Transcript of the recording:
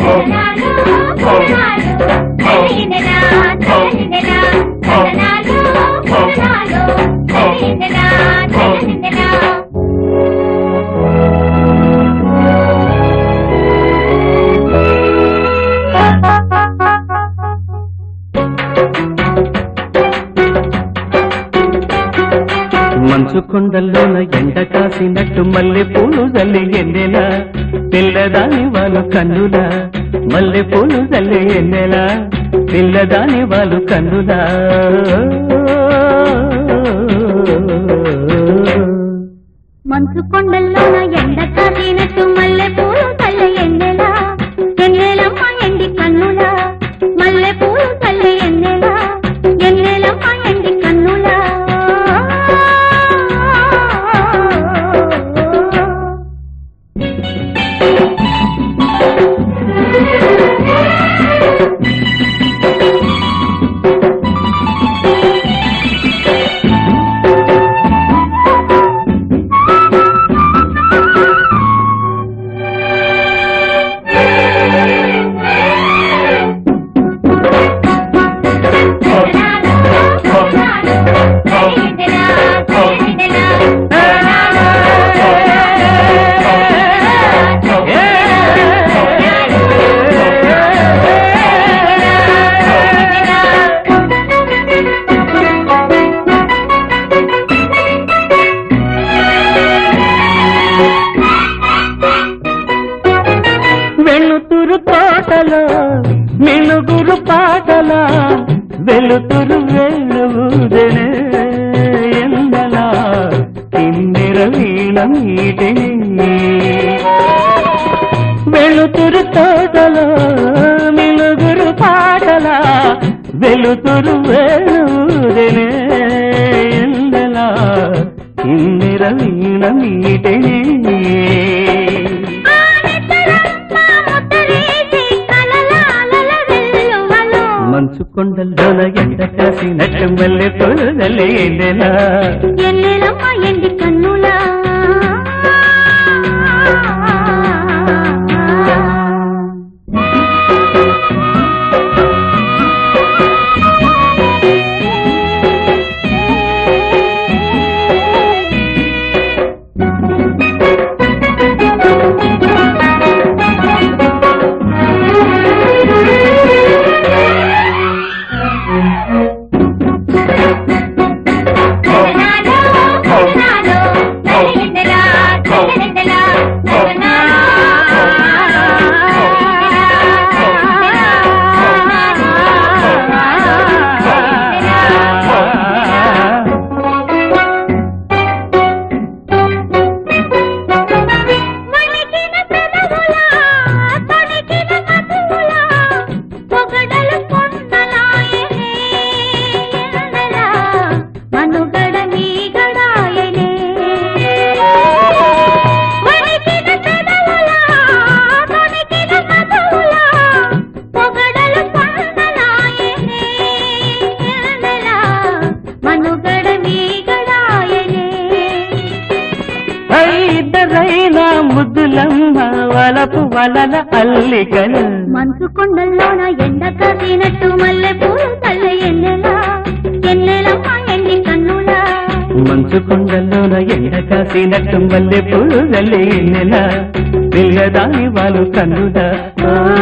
మంచు కొండల్లోన ఎండ కాసినట్టు మల్లె పూలు జల్లి ఎన్నెలా పిల్లదాని వాళ్ళు కన్నులా మల్లె పూలు జల్లి ఎన్నెలా పిల్లదాని వాళ్ళు కన్నులా మంచు కొండల్లోన ఎండ కాసినట్టు మల్లె పూలు తల్లి ఎన్నెలా ఎన్నెలమ్మ ఎండి కన్నులా మల్లె పూలు తల్లి ఎన్నెలా ఎన్నెలమ్మ ఎండి కన్నులా వెలుతురు తోటలో మినుగురు పాటల వెలుతురు వెలుగుదనే ఎందలా కిందిర వీణ మీటిని వెలుతురు తోటలో మినుగురు పాటల వెలుతురు వెలుగుదనే ఎందలా కిందిర వీణ మీటిని మంచు కొండల్లోన ఎండ కాసినట్టు మల్లె పూలు నల్లేలా ఎన్నెలమ్మ ఎండి కన్నులా మనుగడ నీ గడాయనే వణికిన పెదవుల తొణికిన మధువుల పొగడలు పొందలాయనే ఎన్నెలా మనుగడ నీ గడాయనే ఇద్దరైనా ముద్దులమ్మ వలపు వలల అల్లికలు మంచు కొండల్లోన ఎండ కాసినట్టు మల్లె పూలు తల్ల ఎన్నెలా ఎన్నెలమ్మ ఎండి కన్నులా మంచు కొండల్లోన ఎండ కాసినట్టు మల్లె పూలు జల్లి నెల పిల్లదాని వాళ్ళు కన్నుదా ఓ